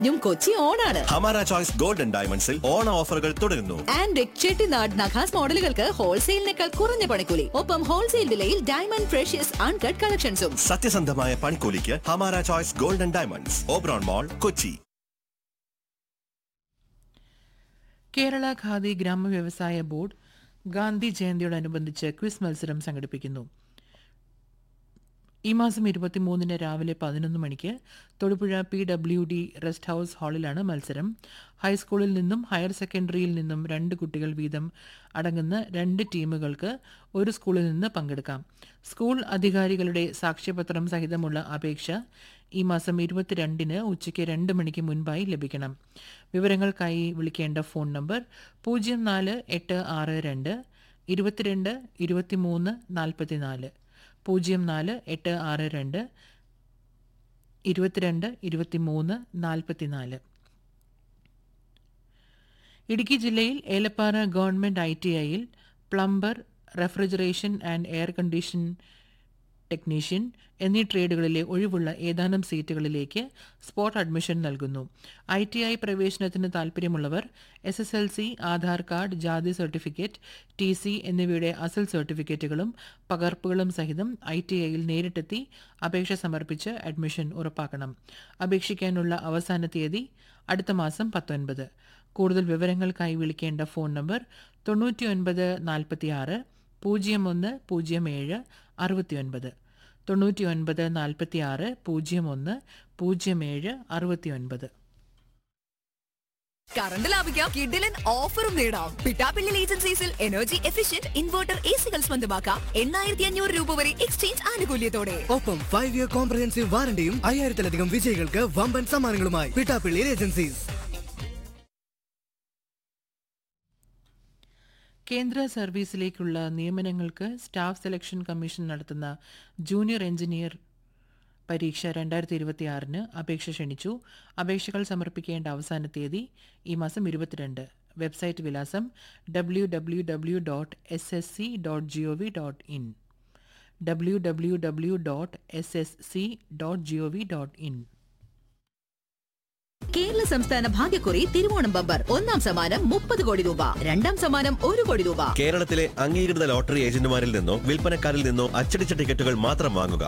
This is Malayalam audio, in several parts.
ും കൊച്ചി ഓണാണ് ഹമാര ചോയ്സ് ഗോൾഡൻ ഡയമണ്ട്സിൽ ഓണ ഓഫറുകൾ തുടരുന്നു ആൻഡ് ചെട്ടിനാട് നഖാസ് മോഡലുകൾക്ക് ഹോൾസെയിലിനേക്കാൾ കുറഞ്ഞ പണിക്കൂലി ഒപ്പം ഹോൾസെയിൽ വിലയിൽ ഡയമണ്ട് ഫ്രഷ്യസ് അൺകട്ട് കളക്ഷൻസും സത്യസന്ധമായ പണിക്കൂലിക്ക് Hamara choice golden diamonds Oberon mall Kochi Kerala khadi ഗ്രാമ വ്യവസായ ബോർഡ് ഗാന്ധി ജയന്തിയോടനുബന്ധിച്ച് ക്വിസ് മത്സരം സംഘടിപ്പിക്കുന്നു ഈ മാസം ഇരുപത്തിമൂന്നിന് രാവിലെ പതിനൊന്ന് മണിക്ക് Thodupuzha P W D rest house ഹാളിലാണ് മത്സരം ഹൈസ്കൂളിൽ നിന്നും ഹയർ സെക്കൻഡറിയിൽ നിന്നും രണ്ട് കുട്ടികൾ വീതം അടങ്ങുന്ന രണ്ട് ടീമുകൾക്ക് ഒരു സ്കൂളിൽ നിന്ന് പങ്കെടുക്കാം സ്കൂൾ അധികാരികളുടെ സാക്ഷ്യപത്രം സഹിതമുള്ള അപേക്ഷ ഈ മാസം ഇരുപത്തിരണ്ടിന് ഉച്ചയ്ക്ക് രണ്ട് മണിക്ക് മുൻപായി ലഭിക്കണം വിവരങ്ങൾക്കായി വിളിക്കേണ്ട ഫോൺ നമ്പർ പൂജ്യം നാല് എട്ട് ആറ് രണ്ട് ഇരുപത്തിരണ്ട് ഇരുപത്തിമൂന്ന് നാൽപ്പത്തിനാല് പൂജ്യം നാല് എട്ട് ആറ് രണ്ട് ഇരുപത്തിരണ്ട് ഇരുപത്തിമൂന്ന് നാൽപ്പത്തിനാല് ഇടുക്കി ജില്ലയിൽ ഏലപ്പാറ ഗവൺമെൻറ് ഐ ടി ഐയിൽ plumber refrigeration and air condition technician എന്നീ ട്രേഡുകളിലെ ഒഴിവുള്ള ഏതാനും സീറ്റുകളിലേക്ക് സ്പോട്ട് അഡ്മിഷൻ നൽകുന്നു ഐ ടി ഐ പ്രവേശനത്തിന് താൽപ്പര്യമുള്ളവർ S S L C Aadhaar card ജാതി സർട്ടിഫിക്കറ്റ് ടി സി എന്നിവയുടെ അസൽ സർട്ടിഫിക്കറ്റുകളും പകർപ്പുകളും സഹിതം ഐ ടി ഐയിൽ നേരിട്ടെത്തി അപേക്ഷ സമർപ്പിച്ച് അഡ്മിഷൻ ഉറപ്പാക്കണം അപേക്ഷിക്കാനുള്ള അവസാന തീയതി അടുത്ത മാസം പത്തൊൻപത് കൂടുതൽ വിവരങ്ങൾക്കായി വിളിക്കേണ്ട ഫോൺ നമ്പർ തൊണ്ണൂറ്റിയൊൻപത് നാൽപ്പത്തിയാറ് പൂജ്യം ഒന്ന് പൂജ്യം ഏഴ് അറുപത്തിയൊൻപത് തൊണ്ണൂറ്റിയൊൻപത് നാൽപ്പത്തിയാറ് പൂജ്യം ഒന്ന് പൂജ്യം ഏഴ് അറുപത്തിയൊൻപത് കറണ്ട് ലാഭിക്കാം കിഡിലൻ ഓഫറും നേടാം പിട്ടാപ്പിള്ളി ഏജൻസീസിൽ എനർജി എഫിഷ്യന്റ് ഇൻവെർട്ടർ എ സികൾ സ്വന്തമാക്കാം എണ്ണായിരത്തി അഞ്ഞൂറ് രൂപ വരെ എക്സ്ചേഞ്ച് ആനുകൂല്യത്തോടെ ഒപ്പം ഫൈവ് ഇയർ കോംപ്രഹെൻസീവ് വാറണ്ടിയും അയ്യായിരത്തിലധികം വിജയികൾക്ക് വമ്പൻ സമ്മാനങ്ങളുമായി പിട്ടാപ്പിള്ളി ഏജൻസീസ് കേന്ദ്ര സർവീസിലേക്കുള്ള നിയമനങ്ങൾക്ക് സ്റ്റാഫ് സെലക്ഷൻ കമ്മീഷൻ നടത്തുന്ന ജൂനിയർ എഞ്ചിനീയർ പരീക്ഷ രണ്ടായിരത്തി ഇരുപത്തി ആറിന് അപേക്ഷ ക്ഷണിച്ചു അപേക്ഷകൾ സമർപ്പിക്കേണ്ട അവസാന തീയതി ഈ മാസം ഇരുപത്തിരണ്ട് വെബ്സൈറ്റ് വിലാസം W W W dot S S C dot G O V dot in W W W dot S S C dot G O V dot in Kerala സംസ്ഥാന ഭാഗ്യക്കുറി തിരുവോണം ബമ്പർ ഒന്നാം സമ്മാനം മുപ്പത് കോടി രൂപ രണ്ടാം സമ്മാനം ഒരു കോടി രൂപ കേരളത്തിലെ അംഗീകൃത ലോട്ടറി ഏജന്റുമാരിൽ നിന്നോ വിൽപ്പനക്കാരിൽ നിന്നോ അച്ചടിച്ച ടിക്കറ്റുകൾ മാത്രം വാങ്ങുക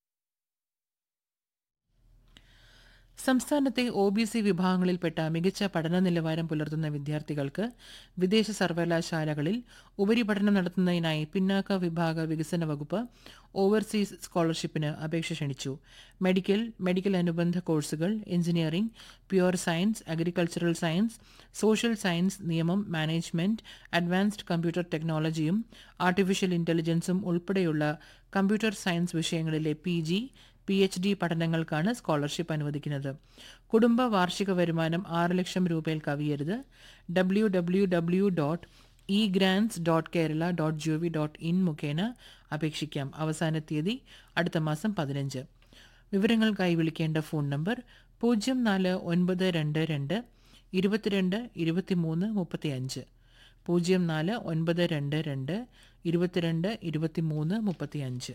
സംസ്ഥാനത്തെ ഒ ബി സി വിഭാഗങ്ങളിൽപ്പെട്ട മികച്ച പഠന നിലവാരം പുലർത്തുന്ന വിദ്യാർത്ഥികൾക്ക് വിദേശ സർവകലാശാലകളിൽ ഉപരിപഠനം നടത്തുന്നതിനായി പിന്നാക്ക വിഭാഗ വികസന വകുപ്പ് ഓവർസീസ് സ്കോളർഷിപ്പിന് അപേക്ഷ ക്ഷണിച്ചു മെഡിക്കൽ മെഡിക്കൽ അനുബന്ധ കോഴ്സുകൾ engineering pure science agricultural science social science നിയമം മാനേജ്മെന്റ് അഡ്വാൻസ്ഡ് കമ്പ്യൂട്ടർ ടെക്നോളജിയും ആർട്ടിഫിഷ്യൽ ഇന്റലിജൻസും ഉൾപ്പെടെയുള്ള കമ്പ്യൂട്ടർ സയൻസ് വിഷയങ്ങളിലെ P G P H D പഠനങ്ങൾക്കാണ് സ്കോളർഷിപ്പ് അനുവദിക്കുന്നത് കുടുംബ വാർഷിക വരുമാനം ആറ് ലക്ഷം രൂപയിൽ കവിയരുത് W W W dot E grants dot Kerala dot G O V dot in മുഖേന അപേക്ഷിക്കാം അവസാന തീയതി അടുത്ത മാസം പതിനഞ്ച് വിവരങ്ങൾക്കായി വിളിക്കേണ്ട ഫോൺ നമ്പർ പൂജ്യം നാല് ഒൻപത് രണ്ട് രണ്ട് ഇരുപത്തിരണ്ട് ഇരുപത്തിമൂന്ന് മുപ്പത്തിയഞ്ച് പൂജ്യം നാല് ഒൻപത് രണ്ട് രണ്ട് ഇരുപത്തിരണ്ട് ഇരുപത്തിമൂന്ന് മുപ്പത്തിയഞ്ച്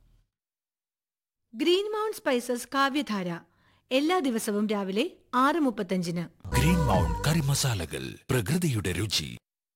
ഗ്രീൻ മൗണ്ട് സ്പൈസസ് കാവ്യധാര എല്ലാ ദിവസവും രാവിലെ ആറ് മുപ്പത്തഞ്ചിന് ഗ്രീൻ മൗണ്ട് കറി മസാലകൾ പ്രകൃതിയുടെ രുചി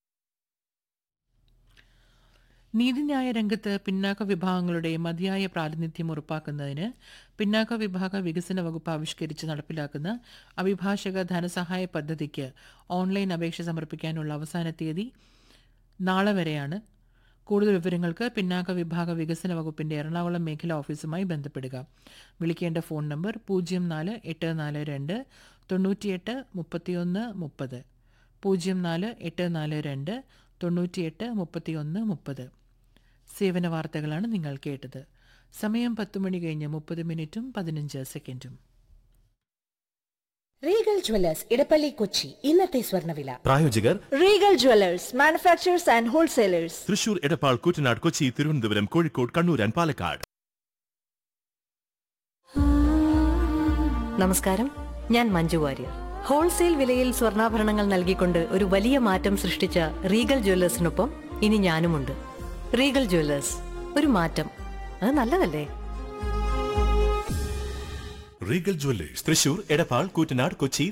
നീതിന്യായ രംഗത്ത് പിന്നാക്ക വിഭാഗങ്ങളുടെ മതിയായ പ്രാതിനിധ്യം ഉറപ്പാക്കുന്നതിന് പിന്നാക്ക വിഭാഗ വികസന വകുപ്പ് ആവിഷ്കരിച്ച് നടപ്പിലാക്കുന്ന അഭിഭാഷക ധനസഹായ പദ്ധതിക്ക് ഓൺലൈൻ അപേക്ഷ സമർപ്പിക്കാനുള്ള അവസാന തീയതി നാളെ വരെയാണ് കൂടുതൽ വിവരങ്ങൾക്ക് പിന്നാക്ക വിഭാഗ വികസന വകുപ്പിന്റെ എറണാകുളം മേഖലാ ഓഫീസുമായി ബന്ധപ്പെടുക വിളിക്കേണ്ട ഫോൺ നമ്പർ പൂജ്യം നാല് എട്ട് നാല് രണ്ട് തൊണ്ണൂറ്റിയെട്ട് മുപ്പത്തിയൊന്ന് മുപ്പത് പൂജ്യം നാല് എട്ട് നാല് രണ്ട് തൊണ്ണൂറ്റിയെട്ട് മുപ്പത്തിയൊന്ന് മുപ്പത് സേവന വാർത്തകളാണ് നിങ്ങൾ കേട്ടത് സമയം പത്ത് മണി കഴിഞ്ഞ് മുപ്പത് മിനിറ്റും പതിനഞ്ച് സെക്കൻഡും റീഗൽ ജ്വല്ലേഴ്സ് ഇടപ്പള്ളി കൊച്ചി ഇന്നത്തെ സ്വർണ്ണവില പ്രായോജകർ Regal jewellers manufacturers and wholesalers Thrissur Edappal Koottanad Kochi Thiruvananthapuram Kozhikode Kannur and Palakkad നമസ്കാരം ഞാൻ മഞ്ജു വാര്യർ ഹോൾസെയിൽ വിലയിൽ സ്വർണ്ണാഭരണങ്ങൾ നൽകിക്കൊണ്ട് ഒരു വലിയ മാറ്റം സൃഷ്ടിച്ച റീഗൽ ജ്വല്ലേഴ്സിനൊപ്പം ഇനി ഞാനുമുണ്ട് റീഗൽ ജ്വല്ലേഴ്സ് ഒരു മാറ്റം അത് നല്ലതല്ലേ റീഗൽ ജ്വല്ലേഴ്സ് തൃശൂർ എടപ്പാൾ കൂറ്റനാട് കൊച്ചി